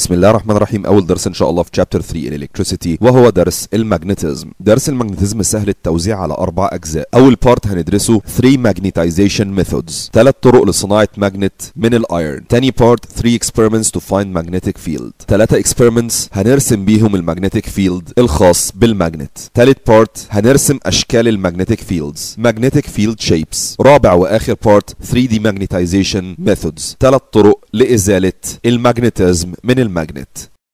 بسم الله الرحمن الرحيم اول درس ان شاء الله في chapter 3 in electricity وهو درس الماجنتيزم درس الماجنتيزم سهل التوزيع على اربع اجزاء اول بارت هندرسه 3 magnetization methods ثلاث طرق لصناعه ماجنت من الايرن تاني بارت 3 experiments to find magnetic field ثلاثه experiments هنرسم بيهم المagnetic field الخاص بالماجنت ثالث بارت هنرسم اشكال المagnetic fields magnetic field shapes رابع واخر بارت 3D magnetization methods ثلاث طرق لازاله الماجنتيزم من الماجنت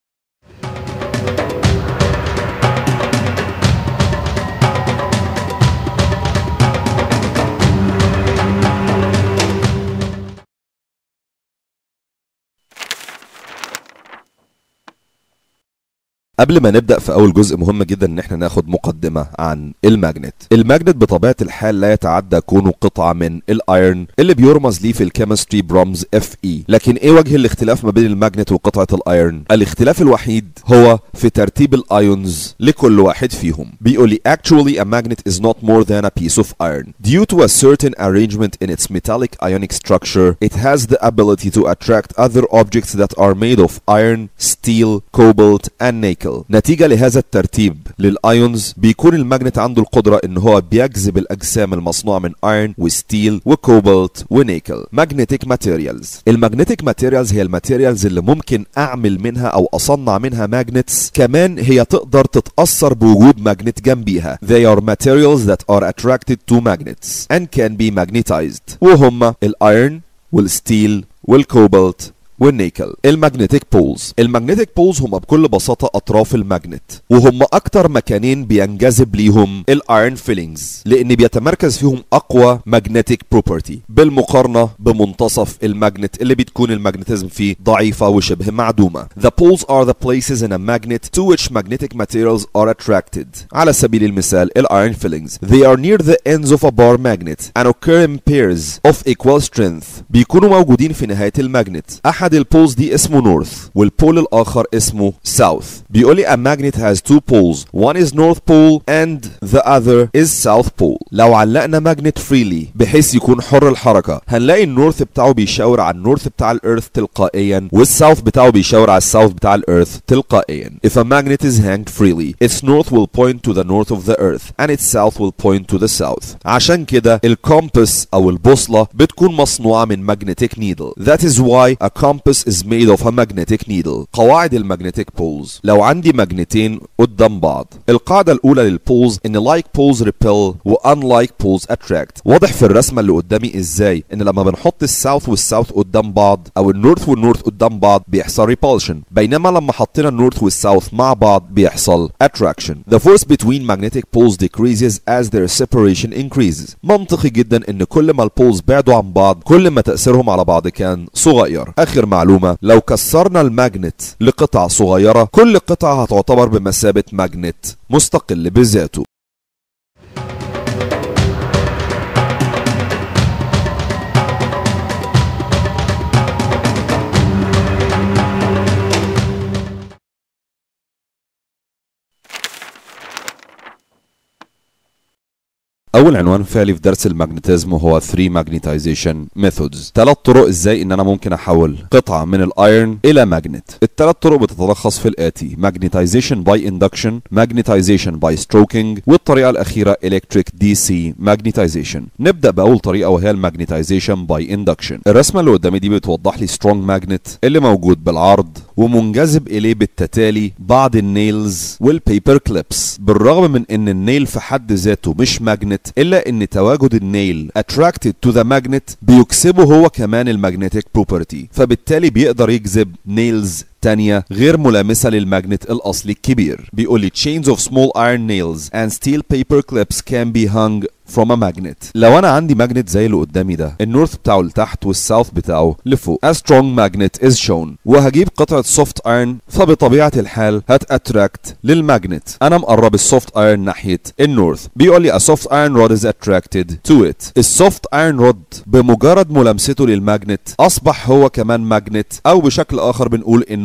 قبل ما نبدا في اول جزء مهم جدا ان احنا ناخد مقدمه عن الماجنت الماجنت بطبيعه الحال لا يتعدى كونه قطعه من الايرن اللي بيرمز ليه في الكيمستري برمز اف اي لكن ايه وجه الاختلاف ما بين الماجنت وقطعه الايرن الاختلاف الوحيد هو في ترتيب الايونز لكل واحد فيهم بيقول لي actually a magnet is not more than a piece of iron due to a certain arrangement in its metallic ionic structure it has the ability to attract other objects that are made of iron steel cobalt and nickel نتيجة لهذا الترتيب للايونز بيكون الماجنت عنده القدرة ان هو بيجذب الاجسام المصنوعة من ايرن وستيل وكوبالت ونيكل magnetic materials المagnetic materials هي الماتيريالز اللي ممكن اعمل منها او اصنع منها magnets كمان هي تقدر تتأثر بوجود ماجنت جنبيها they are materials that are attracted to magnets and can be magnetized وهم الايرن والستيل والكوبالت والنيكل المagnetic بولز المagnetic بولز هم بكل بساطة أطراف الماجنت وهم أكتر مكانين بينجذب ليهم الايرن فيلينجز لأن بيتمركز فيهم أقوى magnetic property بالمقارنة بمنتصف الماجنت اللي بتكون الماجنتيزم فيه ضعيفة وشبه معدومة The poles are the places in a magnet to which magnetic materials are attracted على سبيل المثال الايرن فيلينجز They are near the ends of a bar magnet and occur in pairs of equal strength بيكونوا موجودين في نهاية الماجنت أحد البولز دي اسمه نورث والبول الآخر اسمه ساوث بيقول لي a magnet has two poles one is north pole and the other is south pole لو علقنا ماجنت فريلي بحيث يكون حر الحركة هنلاقي النورث بتاعه بيشاور على النورث بتاع الارث تلقائيا والساوث بتاعه بيشاور على الساوث بتاع الارث تلقائيا if a magnet is hanged freely its north will point to the north of the earth and its south will point to the south عشان كده الكومبس او البوصلة بتكون مصنوعة من magnetic needle that is why a compass is made of a magnetic needle قواعد المagnetic poles لو عندي ماجنتين قدام بعض القاعدة الأولى للبولز إن like poles repel و unlike poles attract واضح في الرسمة اللي قدامي إزاي إن لما بنحط الساوث والساوث قدام بعض أو النورث والنورث قدام بعض بيحصل repulsion بينما لما حطينا النورث والساوث مع بعض بيحصل attraction the force between magnetic poles decreases as their separation increases منطقي جدا إن كل ما البولز بعدوا عن بعض كل ما تأثيرهم على بعض كان صغير آخر معلومة لو كسرنا الماجنت لقطع صغيرة كل قطعة هتعتبر بمثابة ماجنت مستقل بذاته اول عنوان فعلي في درس الماجنتيزم هو 3 magnetization methods ثلاث طرق ازاي ان انا ممكن احول قطعه من الايرن الى ماجنت الثلاث طرق بتتلخص في الاتي magnetization by induction magnetization by stroking والطريقه الاخيره electric DC magnetization نبدا باول طريقه وهي الماجنتيزيشن by induction الرسمه اللي قدامي دي بتوضح لي strong magnet اللي موجود بالعرض ومنجذب اليه بالتتالي بعض النيلز والبيبر كليبس بالرغم من ان النيل في حد ذاته مش ماجنت الا ان تواجد النيل attracted to the magnet بيكسبه هو كمان المagnetic property فبالتالي بيقدر يجذب نيلز تانية غير ملامسة للماجنت الأصلي الكبير بيقول لي chains of small iron nails and steel paper clips can be hung from a magnet لو انا عندي ماجنت زي اللي قدامي ده النورث بتاعه لتحت والساوث بتاعه لفوق a strong magnet is shown وهجيب قطعة سوفت ايرن فبطبيعة الحال هتاتراكت للماجنت انا مقرب السوفت ايرن ناحية النورث بيقول لي a soft iron rod is attracted to it السوفت ايرن رود بمجرد ملامسته للماجنت اصبح هو كمان ماجنت او بشكل اخر بنقول انه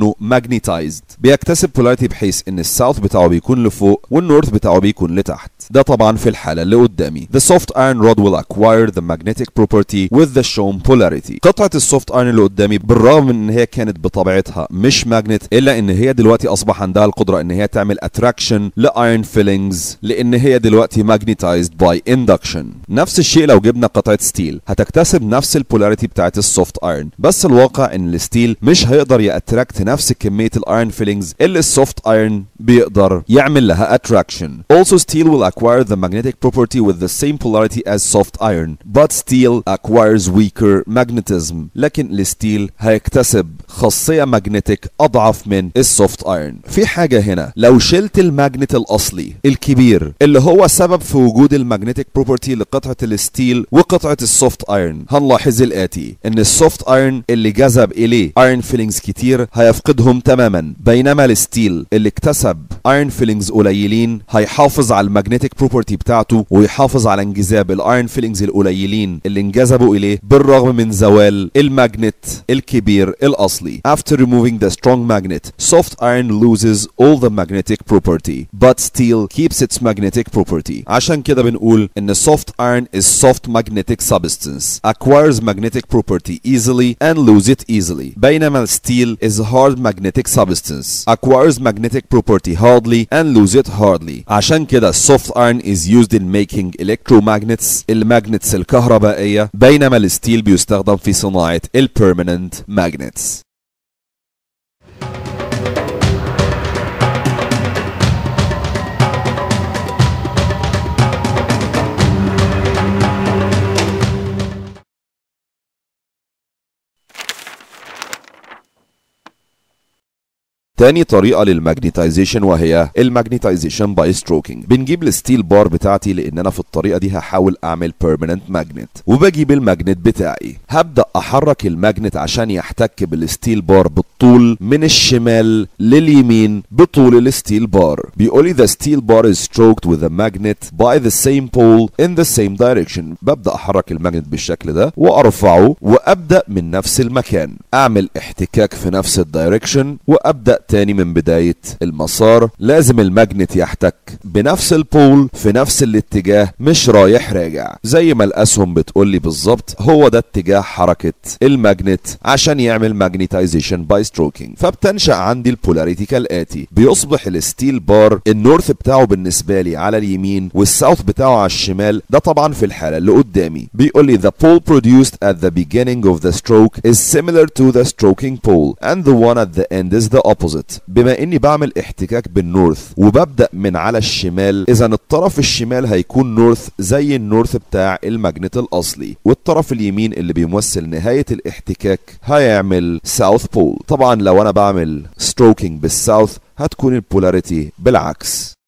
بيكونوا magnetized بيكتسب polarity بحيث ان الساوث بتاعه بيكون لفوق والنورث بتاعه بيكون لتحت ده طبعا في الحالة اللي قدامي The soft iron rod will acquire the magnetic property with the shown polarity قطعة السوفت ايرون اللي قدامي بالرغم من ان هي كانت بطبيعتها مش ماجنت الا ان هي دلوقتي اصبح عندها القدرة ان هي تعمل attraction لايرون فيلينجز لان هي دلوقتي magnetized by induction نفس الشيء لو جبنا قطعة ستيل هتكتسب نفس البولاريتي بتاعت السوفت ايرون بس الواقع ان الستيل مش هيقدر ياتراكت نفس كمية الايرون فيلينجز اللي السوفت ايرون بيقدر يعمل لها attraction also steel will acquire the magnetic property with the same polarity as soft iron but steel acquires weaker magnetism لكن الستيل هيكتسب خاصية ماجنتيك أضعف من السوفت ايرون في حاجة هنا لو شلت الماجنت الأصلي الكبير اللي هو سبب في وجود الماجنتيك بروبرتي لقطعة الستيل وقطعة السوفت ايرون هنلاحظ الآتي إن السوفت ايرون اللي جذب إليه ايرون فيلينجز كتير هيفقدهم تماما بينما الستيل اللي اكتسب ايرون فيلينجز قليلين هيحافظ على الماجنتيك بروبرتي بتاعته ويحافظ على انجذاب الايرون فيلينجز القليلين اللي انجذبوا إليه بالرغم من زوال الماجنت الكبير الأصلي after removing the strong magnet soft iron loses all the magnetic property but steel keeps its magnetic property عشان كده بنقول ان soft iron is soft magnetic substance acquires magnetic property easily and lose it easily بينما steel is hard magnetic substance acquires magnetic property hardly and lose it hardly عشان كده soft iron is used in making electromagnets الماجنتس الكهربائية بينما الستيل بيستخدم في صناعة البيرمننت magnets تاني طريقة للماجنتايزيشن وهي الماجنتايزيشن باي ستروكينج بنجيب الستيل بار بتاعتي لان انا في الطريقة دي هحاول اعمل بيرمننت ماجنت وبجيب الماجنت بتاعي هبدأ احرك الماجنت عشان يحتك بالستيل بار بالطول من الشمال لليمين بطول الستيل بار بيقولي the steel bar is stroked with a magnet by the same pole in the same direction ببدأ احرك الماجنت بالشكل ده وارفعه وابدأ من نفس المكان اعمل احتكاك في نفس الدايركشن وابدأ تاني من بداية المسار لازم الماجنت يحتك بنفس البول في نفس الاتجاه مش رايح راجع زي ما الاسهم بتقول لي بالظبط هو ده اتجاه حركة الماجنت عشان يعمل ماجنتايزيشن باي ستروكينج فبتنشأ عندي البولاريتي كالآتي بيصبح الستيل بار النورث بتاعه بالنسبة لي على اليمين والساوث بتاعه على الشمال ده طبعا في الحالة اللي قدامي بيقول لي the pole produced at the beginning of the stroke is similar to the stroking pole and the one at the end is the opposite بما اني بعمل احتكاك بالنورث وببدأ من على الشمال اذا الطرف الشمال هيكون نورث زي النورث بتاع الماجنت الاصلي والطرف اليمين اللي بيمثل نهاية الاحتكاك هيعمل ساوث بول طبعا لو انا بعمل ستروكينج بالساوث هتكون البولاريتي بالعكس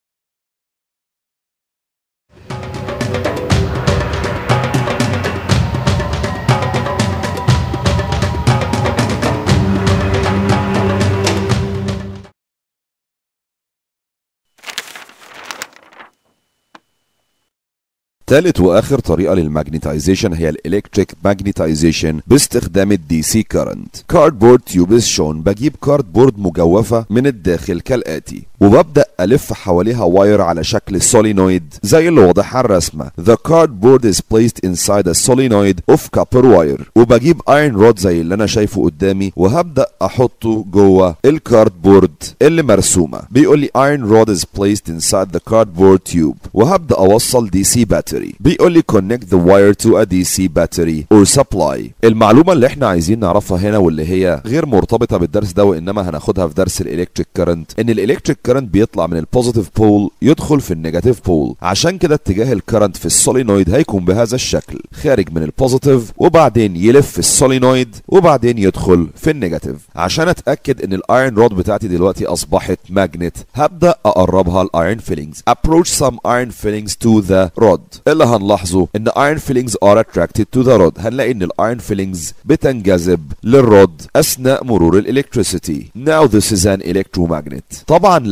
ثالث واخر طريقه للماجنتايزيشن هي الالكتريك ماجنتايزيشن باستخدام الدي سي كارنت كاردبورد تيوب شون بجيب كاردبورد مجوفه من الداخل كالاتي وببدا الف حواليها واير على شكل سولينويد زي اللي واضح على الرسمه the cardboard is placed inside a solenoid of copper wire وبجيب ايرون رود زي اللي انا شايفه قدامي وهبدا احطه جوه الكاردبورد اللي مرسومه بيقول لي iron rod is placed inside the cardboard tube وهبدا اوصل دي سي باتري بيقول لي connect the wire to a DC battery or supply المعلومه اللي احنا عايزين نعرفها هنا واللي هي غير مرتبطه بالدرس ده وانما هناخدها في درس الالكتريك كارنت ان الالكتريك كارنت بيطلع من البوزيتيف بول يدخل في النيجاتيف بول عشان كده اتجاه الكارنت في السولينويد هيكون بهذا الشكل خارج من البوزيتيف وبعدين يلف في السولينويد وبعدين يدخل في النيجاتيف عشان اتاكد ان الايرون رود بتاعتي دلوقتي اصبحت ماجنت هبدا اقربها الايرون فيلينجز approach some iron fillings to the rod اللي هنلاحظه ان iron fillings are attracted to the rod هنلاقي ان الايرون فيلينجز بتنجذب للرود اثناء مرور الالكتريسيتي now this is an electromagnet طبعا لو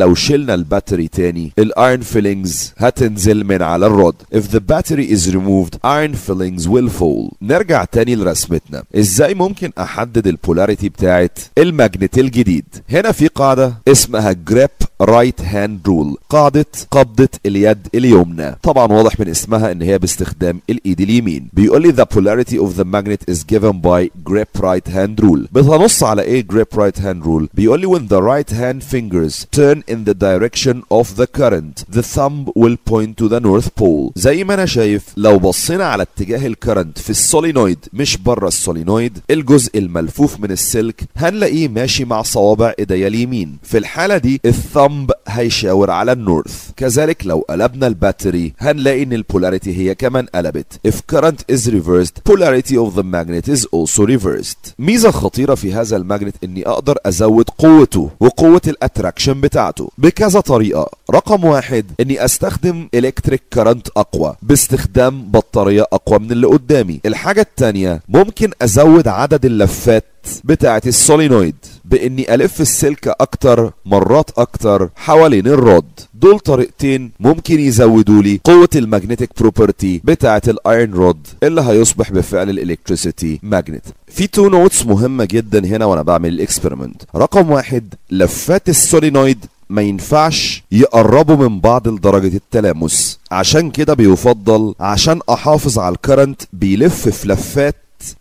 لو شلنا الباتري تاني الايرون فيلينجز هتنزل من على الرود if the battery is removed iron fillings will fall نرجع تاني لرسمتنا ازاي ممكن احدد البولاريتي بتاعت الماجنت الجديد هنا في قاعدة اسمها جريب رايت هاند رول قاعدة قبضة اليد اليمنى طبعا واضح من اسمها ان هي باستخدام الايد اليمين بيقول لي the polarity of the magnet is given by grip right hand rule بتنص على ايه grip right hand rule بيقول لي when the right hand fingers turn in the direction of the current the thumb will point to the north pole زي ما انا شايف لو بصينا على اتجاه الكرنت في السولينويد مش بره السولينويد الجزء الملفوف من السلك هنلاقيه ماشي مع صوابع ايديا اليمين في الحالة دي الثمب هيشاور على النورث كذلك لو قلبنا الباتري هنلاقي ان البولاريتي هي كمان قلبت if current is reversed polarity of the magnet is also reversed ميزة خطيرة في هذا الماجنت اني اقدر ازود قوته وقوة الاتراكشن بتاعته بكذا طريقة رقم واحد اني استخدم الكتريك كرنت اقوى باستخدام بطارية اقوى من اللي قدامي الحاجة التانية ممكن ازود عدد اللفات بتاعت السولينويد باني الف السلك اكتر مرات اكتر حوالين الرود دول طريقتين ممكن يزودوا لي قوة المagnetic بروبرتي بتاعة الايرن رود اللي هيصبح بفعل الالكتريسيتي ماجنت في تو نوتس مهمة جدا هنا وانا بعمل الاكسبيرمنت رقم واحد لفات السولينويد ما ينفعش يقربوا من بعض لدرجة التلامس عشان كده بيفضل عشان احافظ على الكرنت بيلف في لفات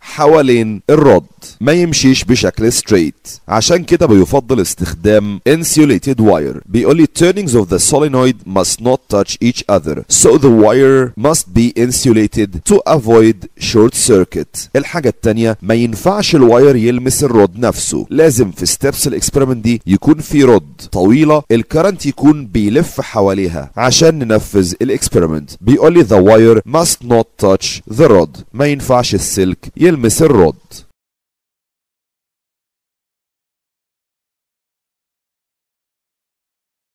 حوالين الرد ما يمشيش بشكل ستريت عشان كده بيفضل استخدام insulated wire بيقول لي turnings of the solenoid must not touch each other so the wire must be insulated to avoid short circuit الحاجة التانية ما ينفعش الواير يلمس الرود نفسه لازم في ستيبس الاكسبيرمنت دي يكون في رود طويلة الكرنت يكون بيلف حواليها عشان ننفذ الاكسبيرمنت بيقول لي the wire must not touch the rod ما ينفعش السلك يلمس الرود